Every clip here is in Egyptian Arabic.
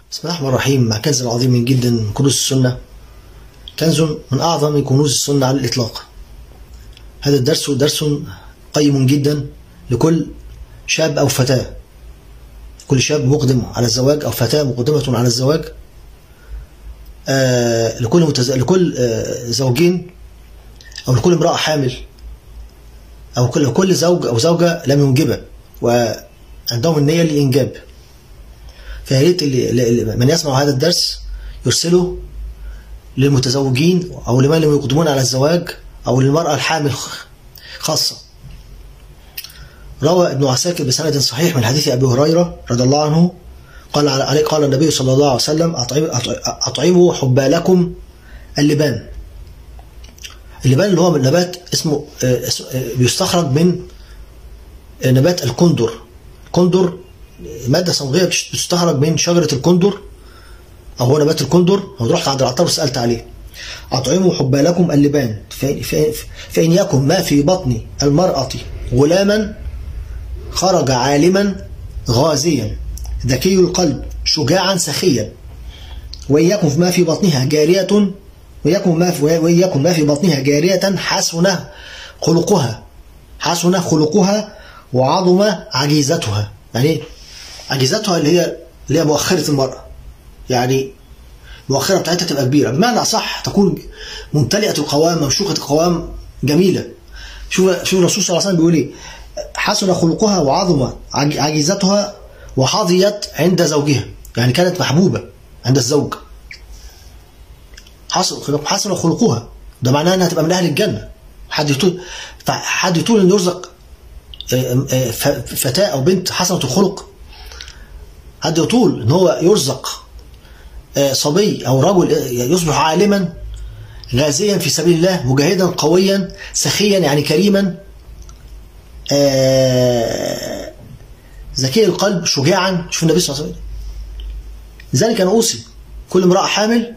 بسم الله الرحمن الرحيم مع كنز عظيم جدا من كنوز السنة كنز من أعظم كنوز السنة على الإطلاق هذا الدرس درس قيم جدا لكل شاب أو فتاة كل شاب مقدم على الزواج أو فتاة مقدمة على الزواج آه لكل متز... لكل آه زوجين أو لكل امرأة حامل أو كل كل زوج أو زوجة لم ينجبها وعندهم النية للإنجاب فيا ريت من يسمع هذا الدرس يرسله للمتزوجين أو لمن لم يقدمون على الزواج أو للمرأة الحامل خاصة روى ابن عساكر بسند صحيح من حديث أبي هريرة رضي الله عنه قال عليه قال النبي صلى الله عليه وسلم أطعموا حبالكم اللبان اللبان اللي هو نبات اسمه بيستخرج من نبات الكندر الكندر مادة صمغية بتستخرج من شجرة الكندر أو هو نبات الكندر رحت عند العطار وسألت عليه أطعموا حبالكم اللبان فإن يكن ما في بطن المرأة غلاما خرج عالما غازيا ذكي القلب شجاعا سخيا وإن يكن ما في بطنها جارية ويكن ما في وإن يكن ما في بطنها جارية حسن خلقها حسن خلقها وعظم عجيزتها يعني عجيزتها اللي هي اللي هي مؤخرة المرأة يعني المؤخرة بتاعتها تبقى كبيرة بمعنى صح تكون ممتلئة القوام ممشوقة القوام جميلة شوف شوف الرسول صلى الله عليه وسلم بيقول ايه حسن خلقها وعظم عجيزتها وحظيت عند زوجها يعني كانت محبوبة عند الزوج حسن حسن خلقها ده معناه انها تبقى من اهل الجنة حد يطول حد يطول ان يرزق فتاة او بنت حسنة الخلق حد يطول ان هو يرزق صبي او رجل يصبح عالما غازيا في سبيل الله مجاهدا قويا سخيا يعني كريما ذكي القلب شجاعا شوف النبي صلى الله عليه وسلم لذلك انا اوصي كل امراه حامل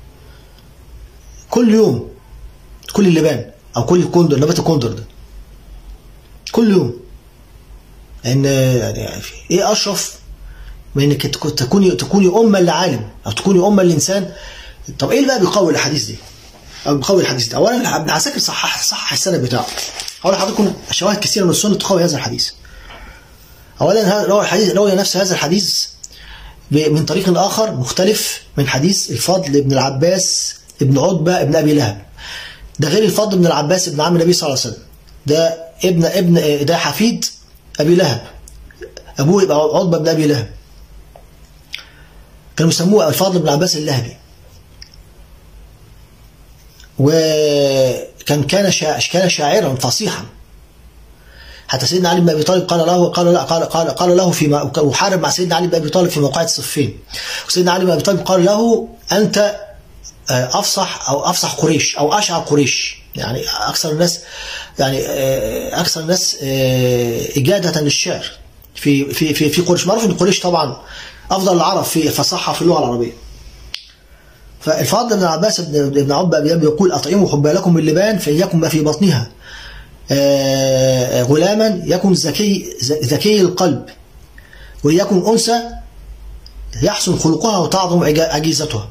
كل يوم كل اللبان او كل الكندر نبات الكندر ده كل يوم ان يعني ايه اشرف من انك تكوني تكوني امه لعالم او تكوني امه لانسان طب ايه اللي بقى بيقوي الاحاديث دي او بيقوي الحديث ده اولا ابن عساكر صحح صحح السند بتاعه هقول لحضراتكم شواهد كثيره من السنه تقوي هذا الحديث اولا روى الحديث روى نفس هذا الحديث من طريق اخر مختلف من حديث الفضل ابن العباس ابن عتبه ابن ابي لهب ده غير الفضل ابن العباس ابن عم النبي صلى الله عليه وسلم ده ابن ابن ده حفيد ابي لهب ابوه يبقى عتبه بن ابي لهب كانوا يسموه الفضل بن عباس اللهبي وكان كان كان شاعرا فصيحا حتى سيدنا علي بن ابي طالب قال له قال لا قال قال قال له في وحارب مع سيدنا علي بن ابي طالب في موقعة صفين وسيدنا علي بن ابي طالب قال له انت افصح او افصح قريش او اشعر قريش يعني اكثر الناس يعني اكثر الناس اجاده للشعر في في في في قريش معروف ان قريش طبعا افضل العرب في فصحى في اللغه العربيه فالفضل بن عباس بن عبد ابي يقول اطعموا حبالكم اللبان فان يكن ما في بطنها غلاما يكن ذكي ذكي القلب ويكن انثى يحسن خلقها وتعظم عجيزتها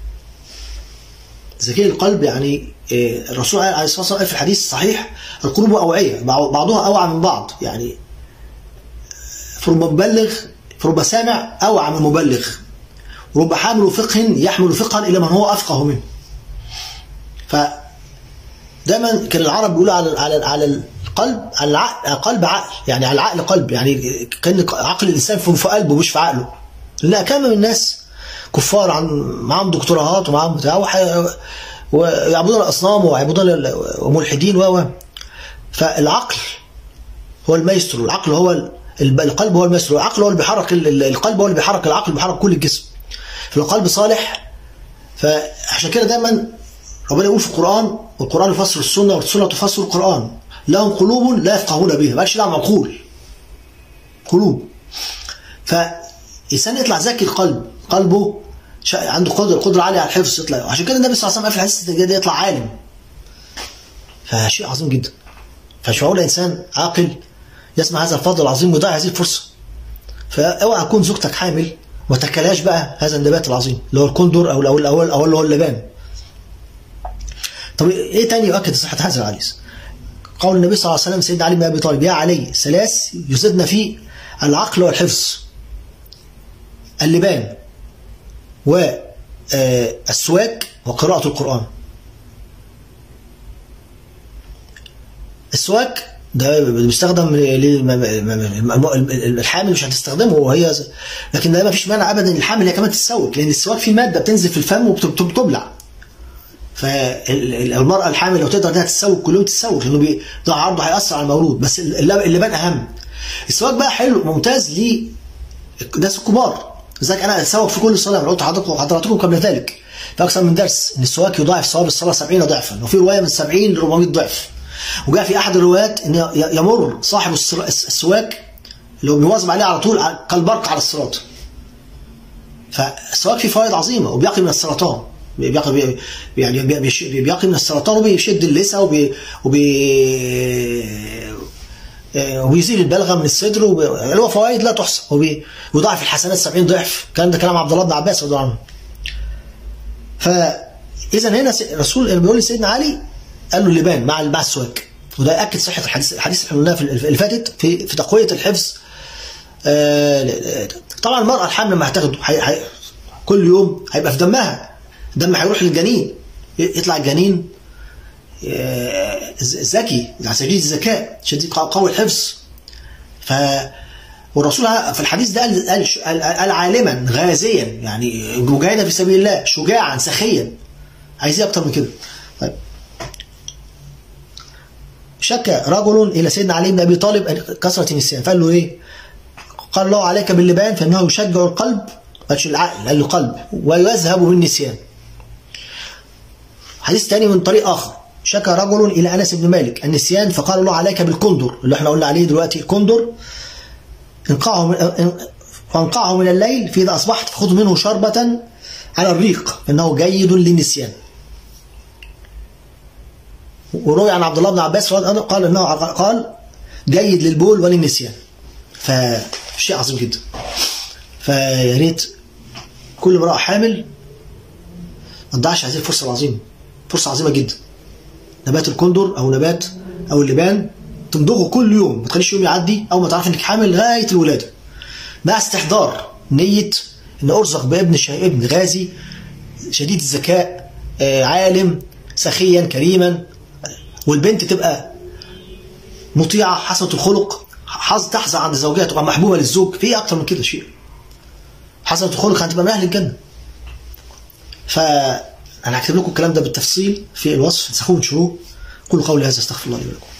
ذكي القلب يعني الرسول عليه الصلاه والسلام في الحديث الصحيح القلوب اوعيه بعضها اوعى من بعض يعني فرب مبلغ فرب سامع اوعى من مبلغ رب حامل فقه يحمل فقها الى من هو افقه منه ف دايما كان العرب بيقولوا على على على القلب على العقل قلب عقل يعني على العقل قلب يعني كان عقل الانسان في قلبه مش في عقله لان كم من الناس كفار عن معاهم دكتوراهات ومعاهم بتاع ويعبدون الاصنام ويعبدون وملحدين و فالعقل هو المايسترو العقل هو القلب هو المايسترو العقل هو اللي بيحرك القلب هو اللي بيحرك العقل بيحرك كل الجسم فالقلب صالح فعشان كده دايما ربنا يقول في القرآن والقرآن يفسر السنة والسنة تفسر القرآن لهم قلوب لا يفقهون بها مالش دعوه عقول قلوب فإنسان يطلع ذكي القلب قلبه عنده قدرة قدرة عالية على الحفظ يطلع عشان كده النبي صلى الله عليه وسلم في الحديث ده يطلع عالم فشيء عظيم جدا فشعور الإنسان عاقل يسمع هذا الفضل العظيم ويضيع هذه الفرصة فاوعى تكون زوجتك حامل وتكلاش بقى هذا النبات العظيم اللي هو الكندر او الاول الاول او اللي هو اللبان طب ايه تاني يؤكد صحه هذا الحديث قول النبي صلى الله عليه وسلم سيدنا علي بن ابي طالب يا علي ثلاث يزدنا فيه العقل والحفظ اللبان والسواك وقراءة القرآن السواك ده بيستخدم الحامل مش هتستخدمه وهي لكن ده ما فيش مانع ابدا الحامل هي كمان تتسوك لان السواك فيه ماده بتنزل في الفم وبتبلع فالمراه الحامل لو تقدر انها تتسوق كل يوم تتسوق لانه ده عرضه هياثر على المولود بس اللبان اهم السواك بقى حلو ممتاز لناس الكبار لذلك انا اتسوق في كل صلاه قلت حضراتكم حضراتكم قبل ذلك في اكثر من درس ان السواك يضاعف ثواب الصلاه 70 ضعفا وفي روايه من 70 ل 400 ضعف وجاء في احد الروايات ان يمر صاحب السواك اللي هو بيواظب عليه على طول كالبرق على الصراط فالسواك فيه فوائد عظيمه وبيقي من السرطان بيقي يعني بيقي من السرطان وبيشد اللثه وبي, وبي ويزيل البلغه من الصدر له فوائد لا تحصى ويضاعف الحسنات 70 ضعف كان ده كلام عبد الله بن عباس رضي الله عنه فاذا هنا الرسول بيقول لسيدنا علي قال له اللبان مع مع السواك وده ياكد صحه الحديث الحديث اللي قلناه في اللي فاتت في في تقويه الحفظ آه طبعا المراه الحامل لما هتاخده حي حي كل يوم هيبقى في دمها دم هيروح للجنين يطلع الجنين ذكي يعني شديد الذكاء شديد قوي الحفظ ف والرسول في الحديث ده قال, قال, قال عالما غازيا يعني مجاهدا في سبيل الله شجاعا سخيا عايز ايه اكتر من كده طيب شك رجل الى سيدنا علي بن ابي طالب كثره النسيان فقال له ايه؟ قال الله عليك باللبان فانه يشجع القلب مش العقل قال له قلب ويذهب بالنسيان حديث ثاني من طريق اخر شكى رجل الى انس بن مالك النسيان فقال الله عليك بالكندر اللي احنا قلنا عليه دلوقتي الكندر انقعه من وانقعه من الليل فاذا اصبحت فخذ منه شربة على الريق انه جيد للنسيان وروي عن عبد الله بن عباس قال انه قال جيد للبول وللنسيان فشيء عظيم جدا فيا ريت كل امراه حامل ما تضيعش هذه الفرصه العظيمه فرصه عظيمه جدا نبات الكندر او نبات او اللبان تمضغه كل يوم ما تخليش يوم يعدي او ما تعرف انك حامل لغايه الولاده مع استحضار نيه ان ارزق بابن ابن غازي شديد الذكاء عالم سخيا كريما والبنت تبقى مطيعه حسنه الخلق حظ تحظى عند زوجها تبقى محبوبه للزوج في اكتر من كده شيء حسنه الخلق هتبقى من اهل الجنه فانا هكتب لكم الكلام ده بالتفصيل في الوصف تسخون شروق كل قولي هذا استغفر الله لي ولكم